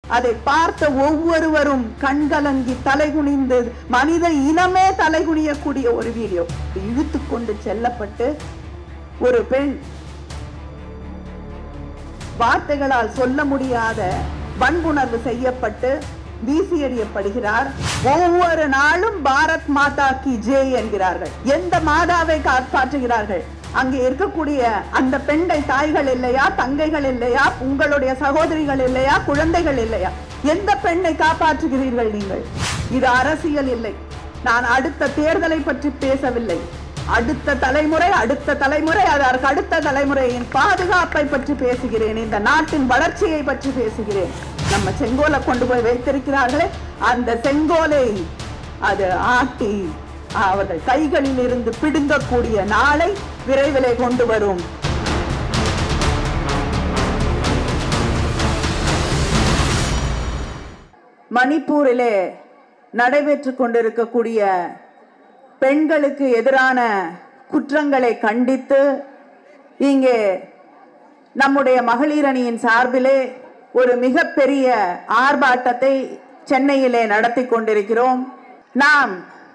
அதை பார்த்த ஒவ்வொருவரும் கண்கலங்கி தலைகுனிந்து மனித இனமே தலைகுனியக்கூடிய ஒரு வீடியோ இழுத்து கொண்டு செல்லப்பட்டு ஒரு பெண் வார்த்தைகளால் சொல்ல முடியாத வன்புணர்வு செய்யப்பட்டு வீசி எறியப்படுகிறார் ஒவ்வொரு நாளும் பாரத் மாதா கி ஜெய் என்கிறார்கள் எந்த மாதாவை காப்பாற்றுகிறார்கள் அங்கே இருக்கக்கூடிய அந்த பெண்டை தாய்கள் இல்லையா தங்கைகள் இல்லையா உங்களுடைய சகோதரிகள் இல்லையா குழந்தைகள் இல்லையா எந்த பெண்ணை காப்பாற்றுகிறீர்கள் நீங்கள் இது அரசியல் இல்லை நான் அடுத்த தேர்தலை பற்றி பேசவில்லை அடுத்த தலைமுறை அடுத்த தலைமுறை அதற்கு அடுத்த தலைமுறையின் பாதுகாப்பை பற்றி பேசுகிறேன் இந்த நாட்டின் வளர்ச்சியை பற்றி பேசுகிறேன் நம்ம செங்கோலை கொண்டு போய் வைத்திருக்கிறார்களே அந்த செங்கோலை அது ஆட்டி அவர்கள் கைகளில் இருந்து பிடுங்கக்கூடிய நாளை விரைவிலே கொண்டு வரும் மணிப்பூரிலே நடைபெற்று கொண்டிருக்கக்கூடிய பெண்களுக்கு எதிரான குற்றங்களை கண்டித்து இங்கே நம்முடைய மகளிர் அணியின் சார்பிலே ஒரு மிகப்பெரிய ஆர்ப்பாட்டத்தை சென்னையிலே நடத்தி கொண்டிருக்கிறோம் நாம்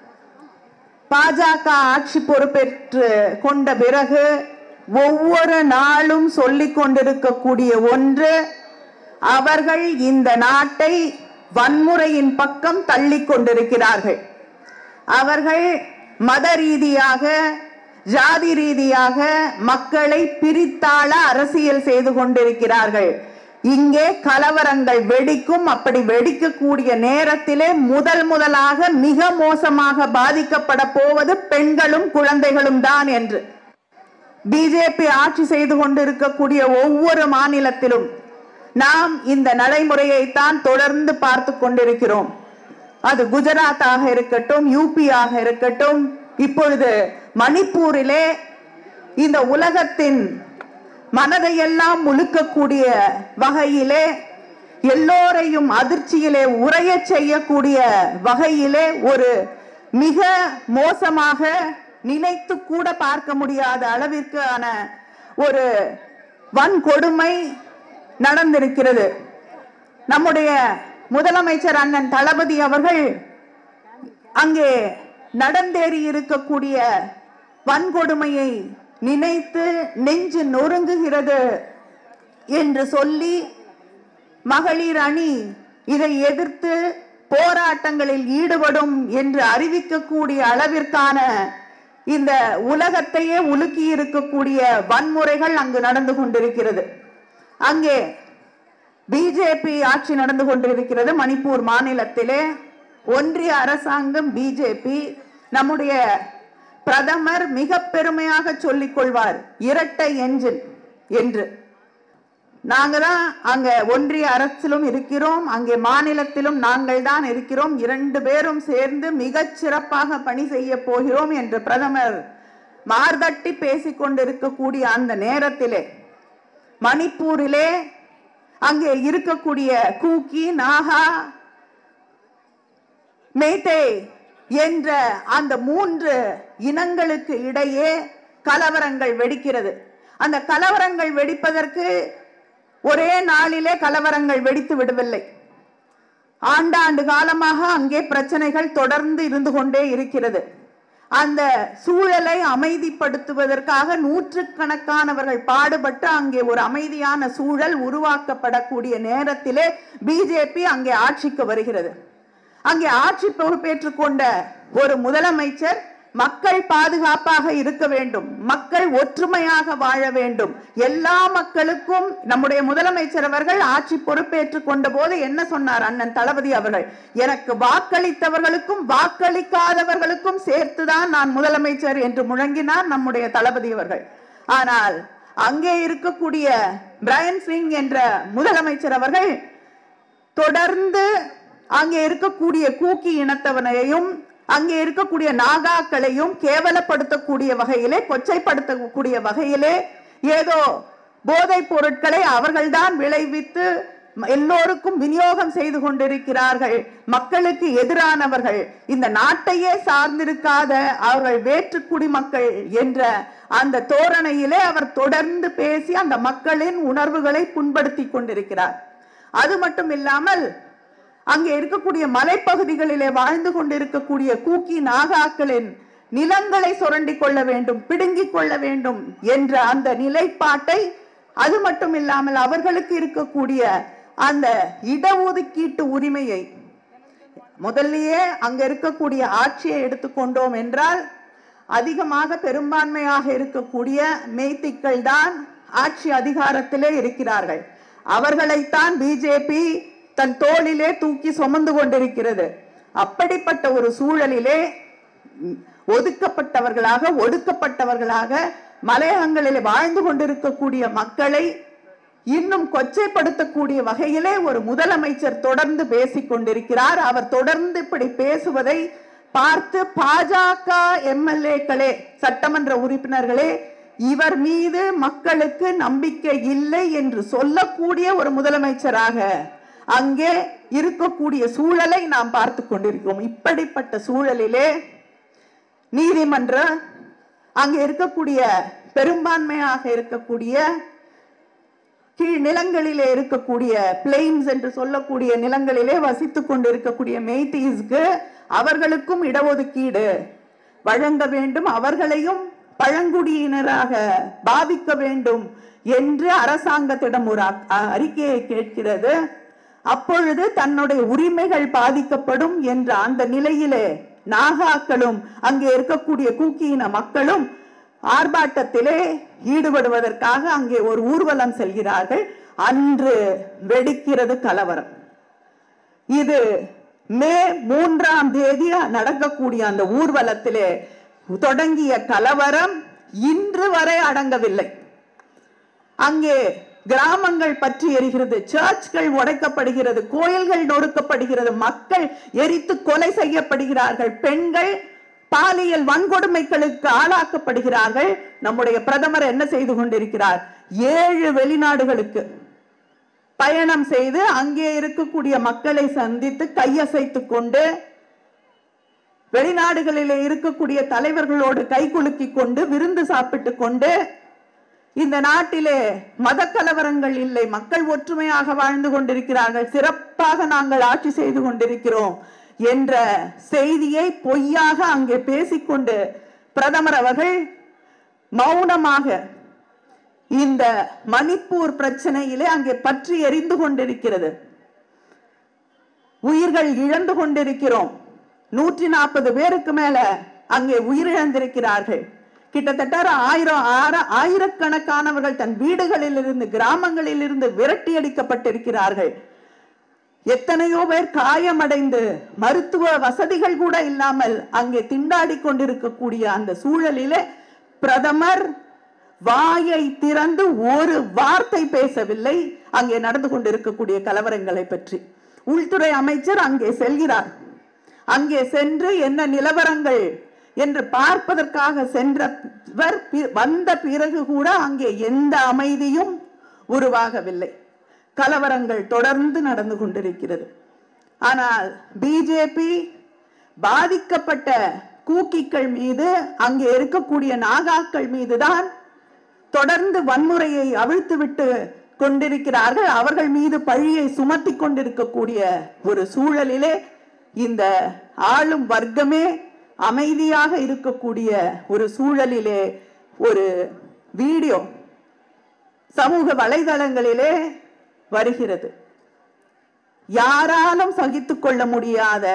பாஜக ஆட்சி பொறுப்பேற்று கொண்ட பிறகு ஒவ்வொரு நாளும் சொல்லிக் கொண்டிருக்கக்கூடிய ஒன்று அவர்கள் இந்த நாட்டை வன்முறையின் பக்கம் தள்ளிக் கொண்டிருக்கிறார்கள் அவர்கள் மத ரீதியாக ஜாதி ரீதியாக மக்களை பிரித்தாள அரசியல் செய்து கொண்டிருக்கிறார்கள் இங்கே கலவரங்கள் வெடிக்கும் அப்படி வெடிக்கக்கூடிய நேரத்திலே முதல் முதலாக மிக மோசமாக பாதிக்கப்பட போவது பெண்களும் குழந்தைகளும் தான் என்று பிஜேபி ஆட்சி செய்து கொண்டிருக்கக்கூடிய ஒவ்வொரு மாநிலத்திலும் நாம் இந்த நடைமுறையை தான் தொடர்ந்து பார்த்து கொண்டிருக்கிறோம் அது குஜராத்தாக இருக்கட்டும் யூபியாக இருக்கட்டும் இப்பொழுது மணிப்பூரிலே இந்த உலகத்தின் மனதையெல்லாம் முழுக்கக்கூடிய வகையிலே எல்லோரையும் அதிர்ச்சியிலே உரையச் செய்யக்கூடிய வகையிலே ஒரு மிக மோசமாக நினைத்து கூட பார்க்க முடியாத அளவிற்கான ஒரு வன்கொடுமை நடந்திருக்கிறது நம்முடைய முதலமைச்சர் அண்ணன் தளபதி அவர்கள் அங்கே நடந்தேறி இருக்கக்கூடிய வன்கொடுமையை நினைத்து நெஞ்சு நொறுங்குகிறது என்று சொல்லி மகளிர் அணி இதை எதிர்த்து போராட்டங்களில் ஈடுபடும் என்று அறிவிக்கக்கூடிய அளவிற்கான இந்த உலகத்தையே உலுக்கி இருக்கக்கூடிய வன்முறைகள் அங்கு நடந்து கொண்டிருக்கிறது அங்கே பிஜேபி ஆட்சி நடந்து கொண்டிருக்கிறது மணிப்பூர் மாநிலத்திலே ஒன்றிய அரசாங்கம் பிஜேபி நம்முடைய பிரதமர் மிக பெருமையாக சொல்லிக் கொள்வார் இரட்டை என்ஜின் என்று நாங்க தான் அங்க ஒன்றிய அரசிலும் இருக்கிறோம் அங்கே மாநிலத்திலும் நாங்கள் தான் இருக்கிறோம் இரண்டு பேரும் சேர்ந்து மிகச் சிறப்பாக பணி செய்ய போகிறோம் என்று பிரதமர் மார்தட்டி பேசிக் கொண்டிருக்கக்கூடிய அந்த நேரத்திலே மணிப்பூரிலே அங்கே இருக்கக்கூடிய கூக்கி நாகா மேட்டே என்ற அந்த மூன்று இனங்களுக்கு இடையே கலவரங்கள் வெடிக்கிறது அந்த கலவரங்கள் வெடிப்பதற்கு ஒரே நாளிலே கலவரங்கள் வெடித்து விடவில்லை ஆண்டாண்டு காலமாக அங்கே பிரச்சனைகள் தொடர்ந்து இருந்து கொண்டே இருக்கிறது அந்த சூழலை அமைதிப்படுத்துவதற்காக நூற்றுக்கணக்கானவர்கள் பாடுபட்டு அங்கே ஒரு அமைதியான சூழல் உருவாக்கப்படக்கூடிய நேரத்திலே பிஜேபி அங்கே ஆட்சிக்கு வருகிறது அங்கே ஆட்சி பொறுப்பேற்றுக் கொண்ட ஒரு முதலமைச்சர் மக்கள் பாதுகாப்பாக இருக்க வேண்டும் மக்கள் ஒற்றுமையாக வாழ வேண்டும் எல்லா மக்களுக்கும் நம்முடைய முதலமைச்சர் அவர்கள் ஆட்சி பொறுப்பேற்றுக் கொண்ட போது என்ன சொன்னார் அண்ணன் தளபதி அவர்கள் எனக்கு வாக்களித்தவர்களுக்கும் வாக்களிக்காதவர்களுக்கும் சேர்த்துதான் நான் முதலமைச்சர் என்று முழங்கினார் நம்முடைய தளபதி அவர்கள் ஆனால் அங்கே இருக்கக்கூடிய பிரையன் சிங் என்ற முதலமைச்சர் அவர்கள் தொடர்ந்து அங்கே இருக்கக்கூடிய கூக்கி இனத்தவனையும் அங்கே இருக்கக்கூடிய நாகாக்களையும் கேவலப்படுத்தக்கூடிய வகையிலே கொச்சைப்படுத்தக்கூடிய வகையிலே ஏதோ போதைப் பொருட்களை அவர்கள்தான் விளைவித்து எல்லோருக்கும் விநியோகம் செய்து கொண்டிருக்கிறார்கள் மக்களுக்கு எதிரானவர்கள் இந்த நாட்டையே சார்ந்திருக்காத அவர்கள் வேற்று குடிமக்கள் என்ற அந்த தோரணையிலே அவர் தொடர்ந்து பேசி அந்த மக்களின் உணர்வுகளை புண்படுத்தி கொண்டிருக்கிறார் அது மட்டும் இல்லாமல் அங்கே இருக்கக்கூடிய மலைப்பகுதிகளிலே வாழ்ந்து கொண்டிருக்கக்கூடிய கூக்கி நாகாக்களின் நிலங்களை சுரண்டி கொள்ள வேண்டும் பிடுங்கிக் கொள்ள வேண்டும் என்ற அந்த நிலைப்பாட்டை அது மட்டும் இல்லாமல் அவர்களுக்கு இருக்கக்கூடிய அந்த இடஒதுக்கீட்டு உரிமையை முதல்லயே அங்க இருக்கக்கூடிய ஆட்சியை எடுத்துக்கொண்டோம் என்றால் அதிகமாக பெரும்பான்மையாக இருக்கக்கூடிய மெய்த்திக்கள் தான் ஆட்சி அதிகாரத்திலே இருக்கிறார்கள் அவர்களைத்தான் பிஜேபி தன் தோளிலே தூக்கி சுமந்து கொண்டிருக்கிறது அப்படிப்பட்ட ஒரு சூழலிலே ம், ஒதுக்கப்பட்டவர்களாக ஒடுக்கப்பட்டவர்களாக மலையகங்களில் வாழ்ந்து கொண்டிருக்கக்கூடிய மக்களை இன்னும் கொச்சைப்படுத்தக்கூடிய வகையிலே ஒரு முதலமைச்சர் தொடர்ந்து பேசிக் கொண்டிருக்கிறார் அவர் தொடர்ந்து இப்படி பேசுவதை பார்த்து பாஜக எம்எல்ஏக்களே சட்டமன்ற உறுப்பினர்களே இவர் மீது மக்களுக்கு நம்பிக்கை இல்லை என்று சொல்லக்கூடிய ஒரு முதலமைச்சராக அங்கே இருக்கக்கூடிய சூழலை நாம் பார்த்து கொண்டிருக்கிறோம் இப்படிப்பட்ட சூழலிலே நீதிமன்ற அங்கே இருக்கக்கூடிய பெரும்பான்மையாக இருக்கக்கூடிய கீழ் நிலங்களிலே இருக்கக்கூடிய பிளெயின்ஸ் என்று சொல்லக்கூடிய நிலங்களிலே வசித்துக் கொண்டிருக்கக்கூடிய மெய்தீஸ்க்கு அவர்களுக்கும் இடஒதுக்கீடு வழங்க வேண்டும் அவர்களையும் பழங்குடியினராக பாவிக்க வேண்டும் என்று அரசாங்கத்திடம் ஒரு அ- அ- அறிக்கையை கேட்கிறது அப்பொழுது தன்னுடைய உரிமைகள் பாதிக்கப்படும் என்ற அந்த நிலையிலே நாகாக்களும் அங்கே இருக்கக்கூடிய கூக்கியின மக்களும் ஆர்ப்பாட்டத்திலே ஈடுபடுவதற்காக அங்கே ஒரு ஊர்வலம் செல்கிறார்கள் அன்று வெடிக்கிறது கலவரம் இது மே மூன்றாம் தேதி நடக்கக்கூடிய அந்த ஊர்வலத்திலே தொடங்கிய கலவரம் இன்று வரை அடங்கவில்லை அங்கே கிராமங்கள் பற்றி எரிகிறது சர்ச்கள் உடைக்கப்படுகிறது கோயில்கள் நொறுக்கப்படுகிறது மக்கள் எரித்து கொலை செய்யப்படுகிறார்கள் பெண்கள் பாலியல் வன்கொடுமைகளுக்கு ஆளாக்கப்படுகிறார்கள் நம்முடைய பிரதமர் என்ன செய்து கொண்டிருக்கிறார் ஏழு வெளிநாடுகளுக்கு பயணம் செய்து அங்கே இருக்கக்கூடிய மக்களை சந்தித்து கையசைத்துக் கொண்டு வெளிநாடுகளிலே இருக்கக்கூடிய தலைவர்களோடு கைகுலுக்கிக் கொண்டு விருந்து சாப்பிட்டுக் கொண்டு இந்த நாட்டிலே மத கலவரங்கள் இல்லை மக்கள் ஒற்றுமையாக வாழ்ந்து கொண்டிருக்கிறார்கள் சிறப்பாக நாங்கள் ஆட்சி செய்து கொண்டிருக்கிறோம் என்ற செய்தியை பொய்யாக அங்கே பேசிக்கொண்டு பிரதமர் அவர்கள் மௌனமாக இந்த மணிப்பூர் பிரச்சனையிலே அங்கே பற்றி எரிந்து கொண்டிருக்கிறது உயிர்கள் இழந்து கொண்டிருக்கிறோம் நூற்றி நாற்பது பேருக்கு மேல அங்கே உயிரிழந்திருக்கிறார்கள் கிட்டத்தட்ட ஒரு ஆயிரம் ஆற- ஆயிரக்கணக்கானவர்கள் தன் வீடுகளில் இருந்து கிராமங்களில் இருந்து விரட்டி அடிக்கப்பட்டிருக்கிறார்கள் எத்தனையோ பேர் காயமடைந்து மருத்துவ வசதிகள் கூட இல்லாமல் அங்கே திண்டாடி கொண்டிருக்கக்கூடிய அந்த சூழலிலே பிரதமர் வாயை திறந்து ஒரு வார்த்தை பேசவில்லை அங்கே நடந்து கொண்டிருக்கக்கூடிய கலவரங்களை பற்றி உள்துறை அமைச்சர் அங்கே செல்கிறார் அங்கே சென்று என்ன நிலவரங்கள் என்று பார்ப்பதற்காக சென்றவர் பி- வந்த பிறகு கூட அங்கே எந்த அமைதியும் உருவாகவில்லை கலவரங்கள் தொடர்ந்து நடந்து கொண்டிருக்கிறது ஆனால் பிஜேபி பாதிக்கப்பட்ட கூக்கிக்கள் மீது அங்கே இருக்கக்கூடிய நாகாக்கள் மீதுதான் தொடர்ந்து வன்முறையை அவிழ்த்துவிட்டு கொண்டிருக்கிறார்கள் அவர்கள் மீது பழியை சுமத்தி கொண்டிருக்கக்கூடிய ஒரு சூழலிலே இந்த ஆளும் வர்க்கமே அமைதியாக இருக்கக்கூடிய ஒரு சூழலிலே ஒரு வீடியோ சமூக வலைதளங்களிலே வருகிறது யாராலும் சகித்துக் கொள்ள முடியாத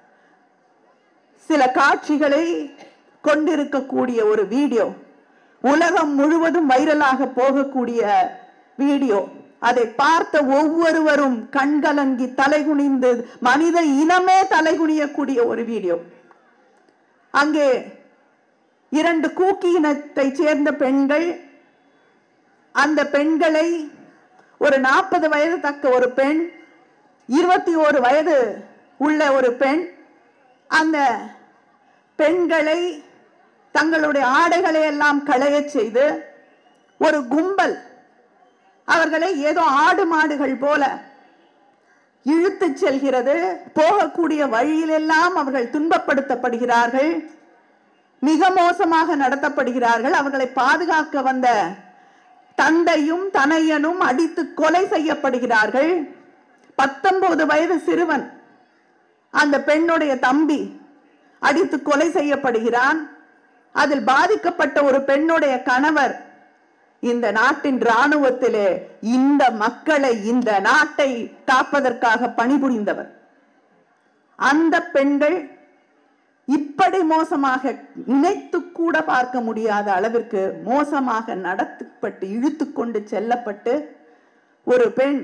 சில காட்சிகளை கொண்டிருக்கக்கூடிய ஒரு வீடியோ உலகம் முழுவதும் வைரலாக போகக்கூடிய வீடியோ அதை பார்த்த ஒவ்வொருவரும் கண்கலங்கி தலைகுனிந்து மனித இனமே தலைகுனியக்கூடிய ஒரு வீடியோ அங்கே இரண்டு கூக்கி இனத்தை சேர்ந்த பெண்கள் அந்த பெண்களை ஒரு நாற்பது வயது தக்க ஒரு பெண் இருபத்தி ஓரு வயது உள்ள ஒரு பெண் அந்த பெண்களை தங்களுடைய ஆடைகளை எல்லாம் களையச் செய்து ஒரு கும்பல் அவர்களை ஏதோ ஆடு மாடுகள் போல இழுத்துச் செல்கிறது போகக்கூடிய வழியிலெல்லாம் அவர்கள் துன்பப்படுத்தப்படுகிறார்கள் மிக மோசமாக நடத்தப்படுகிறார்கள் அவர்களை பாதுகாக்க வந்த தந்தையும் தனையனும் அடித்து கொலை செய்யப்படுகிறார்கள் பத்தொன்பது வயது சிறுவன் அந்த பெண்ணுடைய தம்பி அடித்து கொலை செய்யப்படுகிறான் அதில் பாதிக்கப்பட்ட ஒரு பெண்ணுடைய கணவர் இந்த நாட்டின் ராணுவத்திலே இந்த மக்களை இந்த நாட்டை காப்பதற்காக பணிபுரிந்தவர் அந்த பெண்கள் இப்படி மோசமாக நினைத்து கூட பார்க்க முடியாத அளவிற்கு மோசமாக நடத்தப்பட்டு இழுத்து கொண்டு செல்லப்பட்டு ஒரு பெண்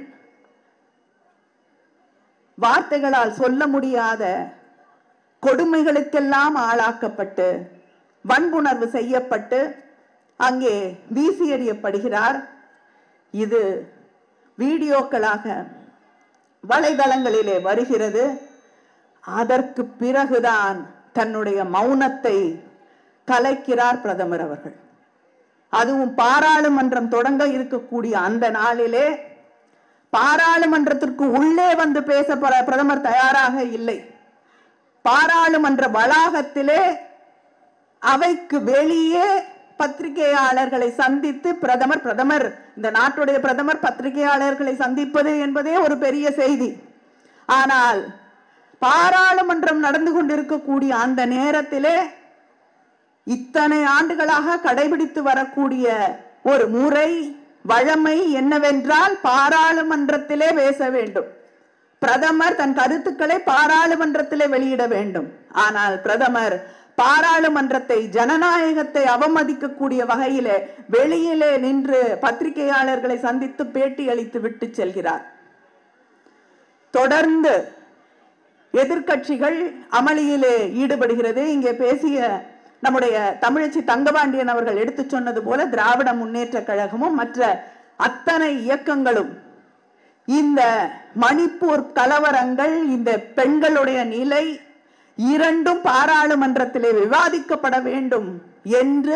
வார்த்தைகளால் சொல்ல முடியாத கொடுமைகளுக்கெல்லாம் ஆளாக்கப்பட்டு வன்புணர்வு செய்யப்பட்டு அங்கே வீசி எறியப்படுகிறார் இது வீடியோக்களாக வலைதளங்களிலே வருகிறது அதற்கு பிறகுதான் தன்னுடைய மௌனத்தை கலைக்கிறார் பிரதமர் அவர்கள் அதுவும் பாராளுமன்றம் தொடங்க இருக்கக்கூடிய அந்த நாளிலே பாராளுமன்றத்திற்கு உள்ளே வந்து பேச பிர- பிரதமர் தயாராக இல்லை பாராளுமன்ற வளாகத்திலே அவைக்கு வெளியே பத்திரிகையாளர்களை சந்தித்து பிரதமர் பிரதமர் இந்த நாட்டுடைய பிரதமர் பத்திரிகையாளர்களை சந்திப்பது என்பதே ஒரு பெரிய செய்தி ஆனால் பாராளுமன்றம் நடந்து கொண்டிருக்கக்கூடிய அந்த நேரத்திலே இத்தனை ஆண்டுகளாக கடைபிடித்து வரக்கூடிய ஒரு முறை வழமை என்னவென்றால் பாராளுமன்றத்திலே பேச வேண்டும் பிரதமர் தன் கருத்துக்களை பாராளுமன்றத்திலே வெளியிட வேண்டும் ஆனால் பிரதமர் பாராளுமன்றத்தை ஜனநாயகத்தை அவமதிக்கக்கூடிய வகையிலே வெளியிலே நின்று பத்திரிகையாளர்களை சந்தித்து பேட்டி அளித்து விட்டு செல்கிறார் தொடர்ந்து எதிர்க்கட்சிகள் அமளியிலே ஈடுபடுகிறது இங்கே பேசிய நம்முடைய தமிழச்சி தங்கபாண்டியன் அவர்கள் எடுத்து சொன்னது போல திராவிட முன்னேற்ற கழகமும் மற்ற அத்தனை இயக்கங்களும் இந்த மணிப்பூர் கலவரங்கள் இந்த பெண்களுடைய நிலை இரண்டும் பாராளுமன்றத்திலே விவாதிக்கப்பட வேண்டும் என்று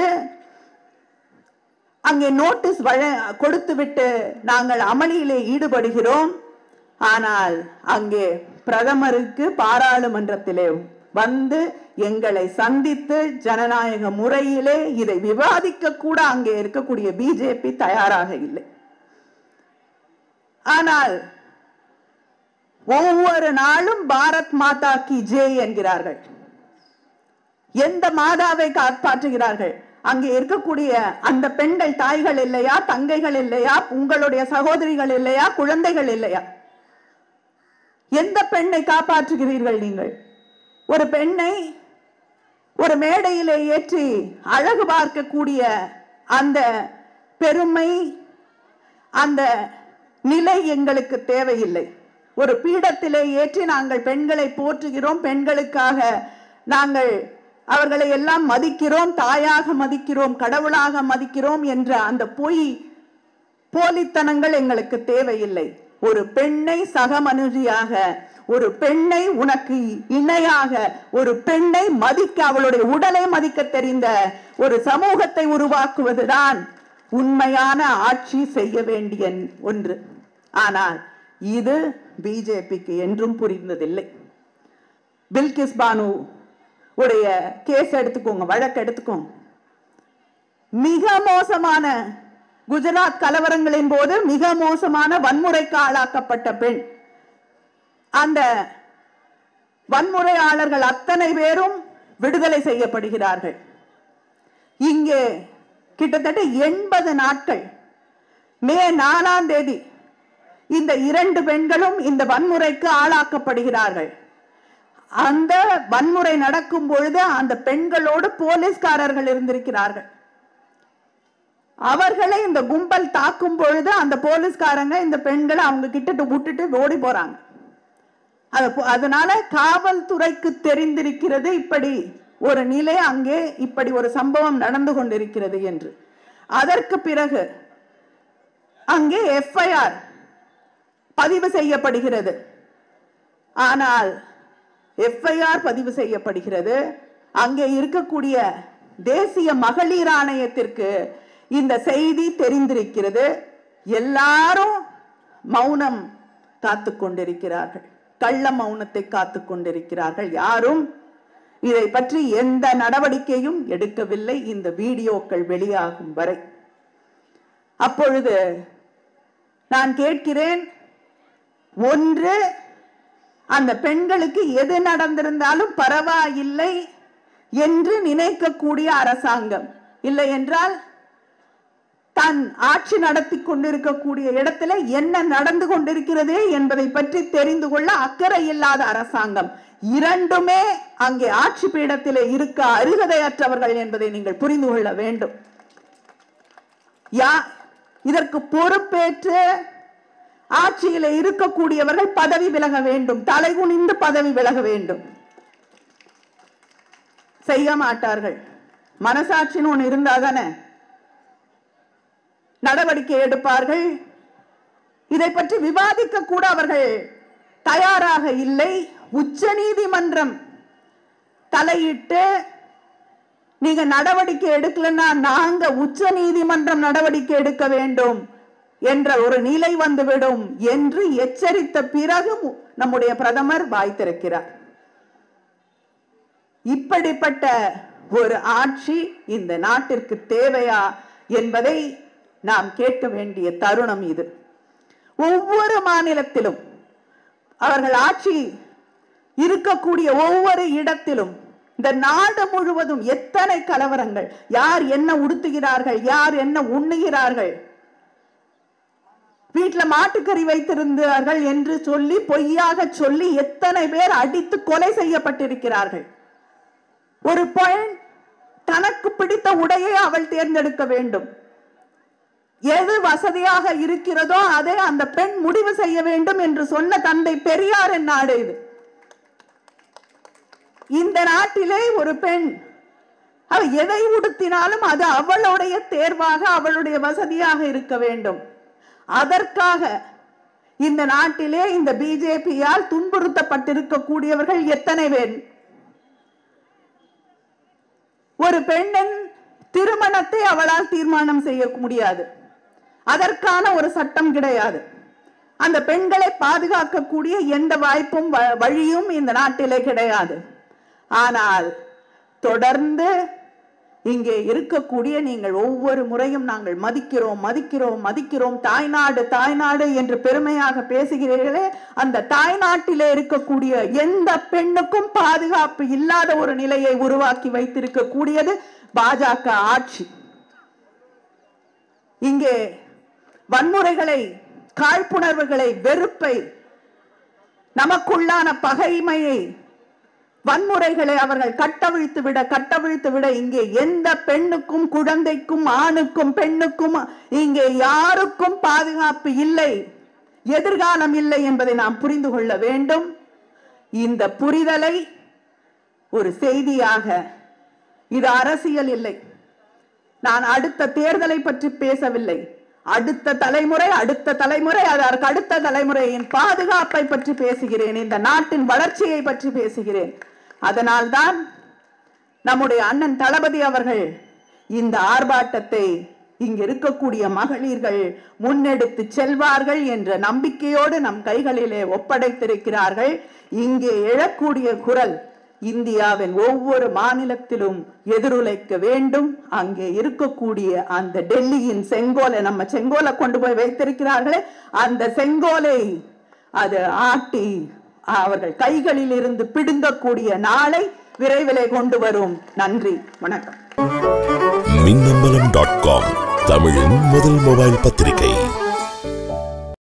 அங்கே நோட்டீஸ் வழ கொடுத்துவிட்டு நாங்கள் அமளியிலே ஈடுபடுகிறோம் ஆனால் அங்கே பிரதமருக்கு பாராளுமன்றத்திலே வந்து எங்களை சந்தித்து ஜனநாயக முறையிலே இதை விவாதிக்க கூட அங்கே இருக்கக்கூடிய பிஜேபி தயாராக இல்லை ஆனால் ஒவ்வொரு நாளும் பாரத் மாதா கி ஜெய் என்கிறார்கள் எந்த மாதாவை காப்பாற்றுகிறார்கள் அங்கே இருக்கக்கூடிய அந்த பெண்கள் தாய்கள் இல்லையா தங்கைகள் இல்லையா உங்களுடைய சகோதரிகள் இல்லையா குழந்தைகள் இல்லையா எந்த பெண்ணை காப்பாற்றுகிறீர்கள் நீங்கள் ஒரு பெண்ணை ஒரு மேடையிலே ஏற்றி அழகு பார்க்கக்கூடிய அந்த பெருமை அந்த நிலை எங்களுக்கு தேவையில்லை ஒரு பீடத்திலே ஏற்றி நாங்கள் பெண்களை போற்றுகிறோம் பெண்களுக்காக நாங்கள் அவர்களை எல்லாம் மதிக்கிறோம் தாயாக மதிக்கிறோம் கடவுளாக மதிக்கிறோம் என்ற அந்த பொய் போலித்தனங்கள் எங்களுக்கு தேவையில்லை ஒரு பெண்ணை சக மனுஷியாக ஒரு பெண்ணை உனக்கு இணையாக ஒரு பெண்ணை மதிக்க அவளுடைய உடலை மதிக்க தெரிந்த ஒரு சமூகத்தை உருவாக்குவதுதான் உண்மையான ஆட்சி செய்ய வேண்டிய ஒன்று ஆனால் இது பிஜேபிக்கு என்றும் புரிந்ததில்லை பில்கிஸ் பானு உடைய கேஸ் எடுத்துக்கோங்க வழக்கு எடுத்துக்கோங்க மிக மோசமான குஜராத் கலவரங்களின் போது மிக மோசமான வன்முறைக்கு ஆளாக்கப்பட்ட பெண் அந்த வன்முறையாளர்கள் அத்தனை பேரும் விடுதலை செய்யப்படுகிறார்கள் இங்கே கிட்டத்தட்ட எண்பது நாட்கள் மே நாலாம் தேதி இந்த இரண்டு பெண்களும் இந்த வன்முறைக்கு ஆளாக்கப்படுகிறார்கள் அந்த வன்முறை நடக்கும் பொழுது அந்த பெண்களோடு போலீஸ்காரர்கள் இருந்திருக்கிறார்கள் அவர்களை இந்த கும்பல் தாக்கும் பொழுது அந்த போலீஸ்காரங்க இந்த பெண்களை அவங்க கிட்ட விட்டுட்டு ஓடி போறாங்க அது போ- அதனால காவல்துறைக்கு தெரிந்திருக்கிறது இப்படி ஒரு நிலை அங்கே இப்படி ஒரு சம்பவம் நடந்து கொண்டிருக்கிறது என்று அதற்கு பிறகு அங்கே எஃப்ஐஆர் பதிவு செய்யப்படுகிறது ஆனால் எஃப்ஐஆர் பதிவு செய்யப்படுகிறது அங்கே இருக்கக்கூடிய தேசிய மகளிர் ஆணையத்திற்கு இந்த செய்தி தெரிந்திருக்கிறது எல்லாரும் மௌனம் காத்து கொண்டிருக்கிறார்கள் கள்ள மௌனத்தை காத்து கொண்டிருக்கிறார்கள் யாரும் இதை பற்றி எந்த நடவடிக்கையும் எடுக்கவில்லை இந்த வீடியோக்கள் வெளியாகும் வரை அப்பொழுது நான் கேட்கிறேன் ஒன்று அந்த பெண்களுக்கு எது நடந்திருந்தாலும் பரவாயில்லை என்று நினைக்கக்கூடிய அரசாங்கம் இல்லை என்றால் தன் ஆட்சி நடத்தி கொண்டிருக்கக்கூடிய இடத்துல என்ன நடந்து கொண்டிருக்கிறது என்பதை பற்றி தெரிந்து கொள்ள அக்கறை இல்லாத அரசாங்கம் இரண்டுமே அங்கே ஆட்சி பீடத்திலே இருக்க அருகதையற்றவர்கள் என்பதை நீங்கள் புரிந்து கொள்ள வேண்டும் யா இதற்கு பொறுப்பேற்று ஆட்சியில இருக்கக்கூடியவர்கள் பதவி விலக வேண்டும் தலைகுனிந்து பதவி விலக வேண்டும் செய்ய மாட்டார்கள் மனசாட்சின்னு ஒண்ணு இருந்தா தானே நடவடிக்கை எடுப்பார்கள் இதை பற்றி விவாதிக்க கூட அவர்கள் தயாராக இல்லை உச்ச நீதிமன்றம் தலையிட்டு நீங்க நடவடிக்கை எடுக்கலன்னா நாங்க உச்ச நீதிமன்றம் நடவடிக்கை எடுக்க வேண்டும் என்ற ஒரு நிலை வந்துவிடும் என்று எச்சரித்த பிறகு நம்முடைய பிரதமர் வாய் திறக்கிறார் இப்படிப்பட்ட ஒரு ஆட்சி இந்த நாட்டிற்கு தேவையா என்பதை நாம் கேட்க வேண்டிய தருணம் இது ஒவ்வொரு மாநிலத்திலும் அவர்கள் ஆட்சி இருக்கக்கூடிய ஒவ்வொரு இடத்திலும் இந்த நாடு முழுவதும் எத்தனை கலவரங்கள் யார் என்ன உடுத்துகிறார்கள் யார் என்ன உண்ணுகிறார்கள் வீட்டுல மாட்டுக்கறி வைத்திருந்தார்கள் என்று சொல்லி பொய்யாக சொல்லி எத்தனை பேர் அடித்து கொலை செய்யப்பட்டிருக்கிறார்கள் ஒரு பெண் தனக்கு பிடித்த உடையை அவள் தேர்ந்தெடுக்க வேண்டும் எது வசதியாக இருக்கிறதோ அதை அந்த பெண் முடிவு செய்ய வேண்டும் என்று சொன்ன தந்தை பெரியாரின் நாடு இது இந்த நாட்டிலே ஒரு பெண் அவ எதை உடுத்தினாலும் அது அவளுடைய தேர்வாக அவளுடைய வசதியாக இருக்க வேண்டும் அதற்காக இந்த நாட்டிலே இந்த பிஜேபியால் துன்புறுத்தப்பட்டிருக்கக்கூடியவர்கள் எத்தனை பேர் ஒரு பெண்ணின் திருமணத்தை அவளால் தீர்மானம் செய்ய முடியாது அதற்கான ஒரு சட்டம் கிடையாது அந்த பெண்களை பாதுகாக்கக்கூடிய எந்த வாய்ப்பும் வ- வழியும் இந்த நாட்டிலே கிடையாது ஆனால் தொடர்ந்து இங்கே இருக்கக்கூடிய நீங்கள் ஒவ்வொரு முறையும் நாங்கள் மதிக்கிறோம் மதிக்கிறோம் மதிக்கிறோம் தாய்நாடு தாய்நாடு என்று பெருமையாக பேசுகிறீர்களே அந்த தாய்நாட்டிலே இருக்கக்கூடிய எந்த பெண்ணுக்கும் பாதுகாப்பு இல்லாத ஒரு நிலையை உருவாக்கி வைத்திருக்கக்கூடியது பாஜக ஆட்சி இங்கே வன்முறைகளை காழ்ப்புணர்வுகளை வெறுப்பை நமக்குள்ளான பகைமையை வன்முறைகளை அவர்கள் கட்டவிழ்த்து விட கட்டவிழ்த்து விட இங்கே எந்த பெண்ணுக்கும் குழந்தைக்கும் ஆணுக்கும் பெண்ணுக்கும் இங்கே யாருக்கும் பாதுகாப்பு இல்லை எதிர்காலம் இல்லை என்பதை நாம் புரிந்து கொள்ள வேண்டும் இந்த புரிதலை ஒரு செய்தியாக இது அரசியல் இல்லை நான் அடுத்த தேர்தலை பற்றி பேசவில்லை அடுத்த தலைமுறை அடுத்த தலைமுறை அதற்கு அடுத்த தலைமுறையின் பாதுகாப்பை பற்றி பேசுகிறேன் இந்த நாட்டின் வளர்ச்சியை பற்றி பேசுகிறேன் அதனால்தான் நம்முடைய அண்ணன் தளபதி அவர்கள் இந்த ஆர்ப்பாட்டத்தை இங்கு இருக்கக்கூடிய மகளிர்கள் முன்னெடுத்து செல்வார்கள் என்ற நம்பிக்கையோடு நம் கைகளிலே ஒப்படைத்திருக்கிறார்கள் இங்கே எழக்கூடிய குரல் இந்தியாவின் ஒவ்வொரு மாநிலத்திலும் எதிரொலிக்க வேண்டும் அங்கே இருக்கக்கூடிய அந்த டெல்லியின் செங்கோலை நம்ம செங்கோலை கொண்டு போய் வைத்திருக்கிறார்களே அந்த செங்கோலை அது ஆட்டி அவர்கள் கைகளில் இருந்து பிடுங்கக்கூடிய நாளை விரைவிலே கொண்டு வரும் நன்றி வணக்கம் மின்னம்பலம் டாட் காம் தமிழின் முதல் மொபைல் பத்திரிகை